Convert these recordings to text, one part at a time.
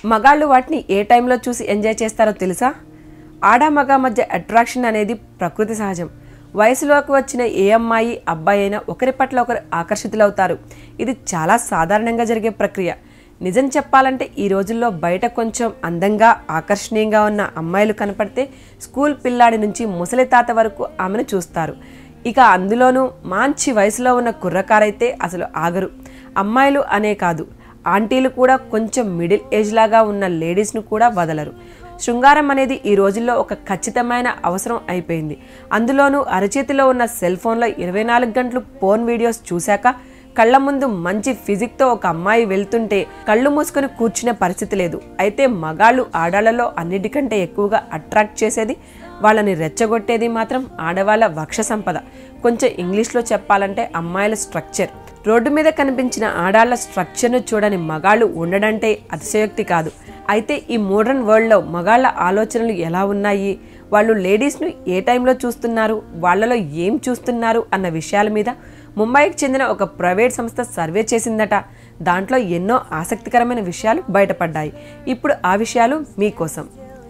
మగాళ్ళు వాటిని ఏ టైంలో చూసి ఎంజాయ్ చేస్తారో తెలుసా ఆడ మగ మధ్య అట్రాక్షన్ అనేది ప్రకృతి సహజం వయసులోకి వచ్చిన ఏ అమ్మాయి అబ్బాయి అయినా ఒకరి పట్ల ఒకరు ఆకర్షితులవుతారు ఇది చాలా సాధారణంగా జరిగే ప్రక్రియ నిజం చెప్పాలంటే ఈ రోజుల్లో బయట కొంచెం అందంగా ఆకర్షణీయంగా ఉన్న అమ్మాయిలు కనపడితే స్కూల్ పిల్లాడి నుంచి ముసలి తాత వరకు ఆమెను చూస్తారు ఇక అందులోనూ మంచి వయసులో ఉన్న కుర్రకారైతే అసలు ఆగరు అమ్మాయిలు అనే కాదు ఆంటీలు కూడా కొంచెం మిడిల్ ఏజ్ లాగా ఉన్న లేడీస్ను కూడా వదలరు శృంగారం అనేది ఈ రోజుల్లో ఒక ఖచ్చితమైన అవసరం అయిపోయింది అందులోనూ అరచేతిలో ఉన్న సెల్ ఫోన్లో ఇరవై నాలుగు గంటలు ఫోన్ వీడియోస్ చూశాక కళ్ళ ముందు మంచి ఫిజిక్తో ఒక అమ్మాయి వెళ్తుంటే కళ్ళు మూసుకొని కూర్చునే పరిస్థితి లేదు అయితే మగాళ్ళు ఆడాళ్లలో అన్నిటికంటే ఎక్కువగా అట్రాక్ట్ చేసేది వాళ్ళని రెచ్చగొట్టేది మాత్రం ఆడవాళ్ళ వక్ష సంపద కొంచెం ఇంగ్లీష్లో చెప్పాలంటే అమ్మాయిల స్ట్రక్చర్ రోడ్డు మీద కనిపించిన ఆడాళ్ల స్ట్రక్చర్ను చూడని మగాళ్ళు ఉండడంటే అతిశయోక్తి కాదు అయితే ఈ మోడర్న్ వరల్డ్లో మగాళ్ళ ఆలోచనలు ఎలా ఉన్నాయి వాళ్ళు లేడీస్ను ఏ టైంలో చూస్తున్నారు వాళ్ళలో ఏం చూస్తున్నారు అన్న విషయాల మీద ముంబైకి చెందిన ఒక ప్రైవేట్ సంస్థ సర్వే చేసిందట దాంట్లో ఎన్నో ఆసక్తికరమైన విషయాలు బయటపడ్డాయి ఇప్పుడు ఆ విషయాలు మీకోసం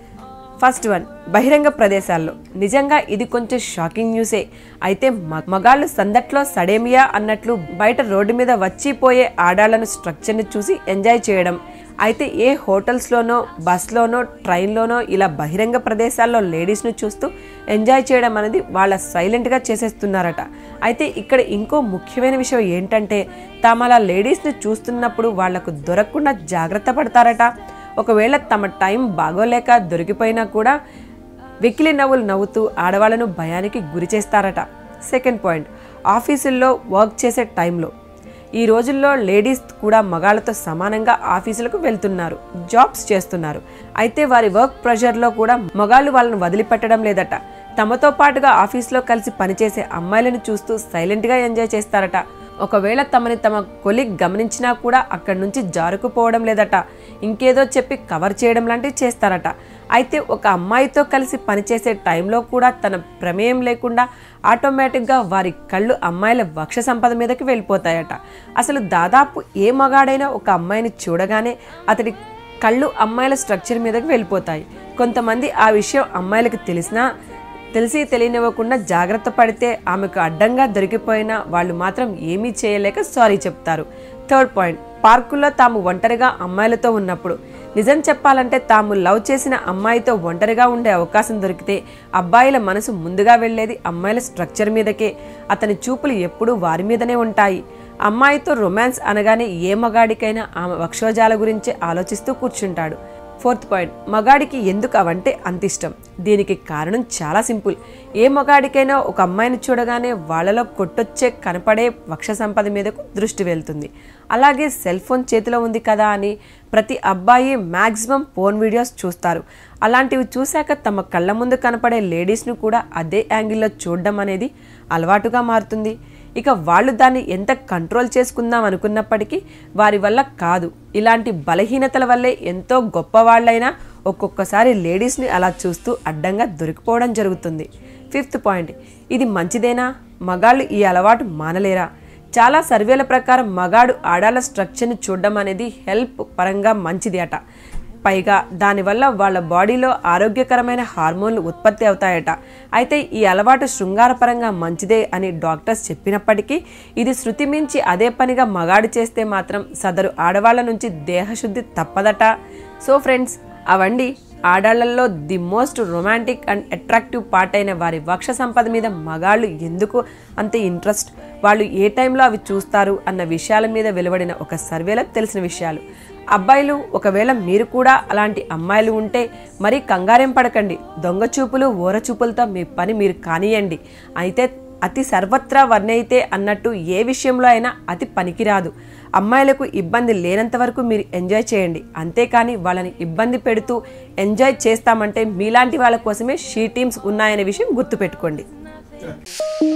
ఫస్ట్ వన్ బహిరంగ ప్రదేశాల్లో నిజంగా ఇది కొంచెం షాకింగ్ న్యూసే అయితే మ- మగాళ్ళు సందట్లో సడేమియా అన్నట్లు బయట రోడ్డు మీద వచ్చిపోయే ఆడాళ్లను స్ట్రక్చర్ని చూసి ఎంజాయ్ చేయడం అయితే ఏ హోటల్స్లోనో బస్లోనో ట్రైన్లోనో ఇలా బహిరంగ ప్రదేశాల్లో లేడీస్ను చూస్తూ ఎంజాయ్ చేయడం అనేది వాళ్ళ సైలెంట్గా చేసేస్తున్నారట అయితే ఇక్కడ ఇంకో ముఖ్యమైన విషయం ఏంటంటే తాము అలా లేడీస్ని చూస్తున్నప్పుడు వాళ్లకు దొరకకుండా జాగ్రత్త పడతారట ఒకవేళ తమ టైం బాగోలేక దొరికిపోయినా కూడా వెకిలి నవ్వులు నవ్వుతూ ఆడవాళ్లను భయానికి గురి చేస్తారట సెకండ్ పాయింట్ ఆఫీసుల్లో వర్క్ చేసే టైంలో ఈ రోజుల్లో లేడీస్ కూడా మగాళ్ళతో సమానంగా ఆఫీసులకు వెళ్తున్నారు జాబ్స్ చేస్తున్నారు అయితే వారి వర్క్ ప్రెషర్లో కూడా మగాళ్ళు వాళ్ళని వదిలిపెట్టడం లేదట తమతో పాటుగా ఆఫీస్లో కలిసి పనిచేసే అమ్మాయిలను చూస్తూ సైలెంట్గా ఎంజాయ్ చేస్తారట ఒకవేళ తమని తమ కొలిగ్ గమనించినా కూడా అక్కడి నుంచి జారుకుపోవడం లేదట ఇంకేదో చెప్పి కవర్ చేయడం లాంటివి చేస్తారట అయితే ఒక అమ్మాయితో కలిసి పనిచేసే టైంలో కూడా తన ప్రమేయం లేకుండా ఆటోమేటిక్గా వారి కళ్ళు అమ్మాయిల వక్ష సంపద మీదకి వెళ్ళిపోతాయట అసలు దాదాపు ఏ మగాడైనా ఒక అమ్మాయిని చూడగానే అతడి కళ్ళు అమ్మాయిల స్ట్రక్చర్ మీదకి వెళ్ళిపోతాయి కొంతమంది ఆ విషయం అమ్మాయిలకు తెలిసినా తెలిసి తెలియనివ్వకుండా జాగ్రత్త పడితే ఆమెకు అడ్డంగా దొరికిపోయినా వాళ్ళు మాత్రం ఏమీ చేయలేక సారీ చెప్తారు థర్డ్ పాయింట్ పార్కుల్లో తాము ఒంటరిగా అమ్మాయిలతో ఉన్నప్పుడు నిజం చెప్పాలంటే తాము లవ్ చేసిన అమ్మాయితో ఒంటరిగా ఉండే అవకాశం దొరికితే అబ్బాయిల మనసు ముందుగా వెళ్ళేది అమ్మాయిల స్ట్రక్చర్ మీదకే అతని చూపులు ఎప్పుడూ వారి మీదనే ఉంటాయి అమ్మాయితో రొమాన్స్ అనగానే ఏ మగాడికైనా ఆమె వక్షోజాల గురించే ఆలోచిస్తూ కూర్చుంటాడు ఫోర్త్ పాయింట్ మగాడికి ఎందుకు అవంటే అంత ఇష్టం దీనికి కారణం చాలా సింపుల్ ఏ మగాడికైనా ఒక అమ్మాయిని చూడగానే వాళ్ళలో కొట్టొచ్చే కనపడే వక్ష సంపద మీదకు దృష్టి వెళ్తుంది అలాగే సెల్ ఫోన్ చేతిలో ఉంది కదా అని ప్రతి అబ్బాయి మ్యాక్సిమం ఫోన్ వీడియోస్ చూస్తారు అలాంటివి చూశాక తమ కళ్ళ ముందు కనపడే లేడీస్ను కూడా అదే యాంగిల్లో చూడడం అనేది అలవాటుగా మారుతుంది ఇక వాళ్ళు దాన్ని ఎంత కంట్రోల్ చేసుకుందాం అనుకున్నప్పటికీ వారి వల్ల కాదు ఇలాంటి బలహీనతల వల్లే ఎంతో గొప్పవాళ్ళైనా ఒక్కొక్కసారి లేడీస్ని అలా చూస్తూ అడ్డంగా దొరికిపోవడం జరుగుతుంది ఫిఫ్త్ పాయింట్ ఇది మంచిదేనా మగాళ్ళు ఈ అలవాటు మానలేరా చాలా సర్వేల ప్రకారం మగాడు ఆడాళ్ళ స్ట్రక్చర్ని చూడడం అనేది హెల్ప్ పరంగా మంచిది అట పైగా దానివల్ల వాళ్ళ బాడీలో ఆరోగ్యకరమైన హార్మోన్లు ఉత్పత్తి అవుతాయట అయితే ఈ అలవాటు శృంగారపరంగా మంచిదే అని డాక్టర్స్ చెప్పినప్పటికీ ఇది శృతి మించి అదే పనిగా మగాడు చేస్తే మాత్రం సదరు ఆడవాళ్ళ నుంచి దేహశుద్ధి తప్పదట సో ఫ్రెండ్స్ అవండి ఆడాళ్లలో the most romantic and attractive part అయిన వారి వక్ష సంపద మీద మగాళ్ళు ఎందుకు అంత ఇంట్రెస్ట్ వాళ్ళు ఏ టైంలో అవి చూస్తారు అన్న విషయాల మీద వెలువడిన ఒక సర్వేలో తెలిసిన విషయాలు అబ్బాయిలు ఒకవేళ మీరు కూడా అలాంటి అమ్మాయిలు ఉంటే మరీ కంగారేం పడకండి దొంగ చూపులు ఓర చూపులతో మీ పని మీరు కానియండి అయితే అతి సర్వత్రా వర్ణయితే అన్నట్టు ఏ విషయంలో అయినా అతి పనికిరాదు అమ్మాయిలకు ఇబ్బంది లేనంత వరకు మీరు ఎంజాయ్ చేయండి అంతేకాని వాళ్ళని ఇబ్బంది పెడుతూ ఎంజాయ్ చేస్తామంటే మీలాంటి వాళ్ళ కోసమే షీ టీమ్స్ ఉన్నాయనే విషయం గుర్తుపెట్టుకోండి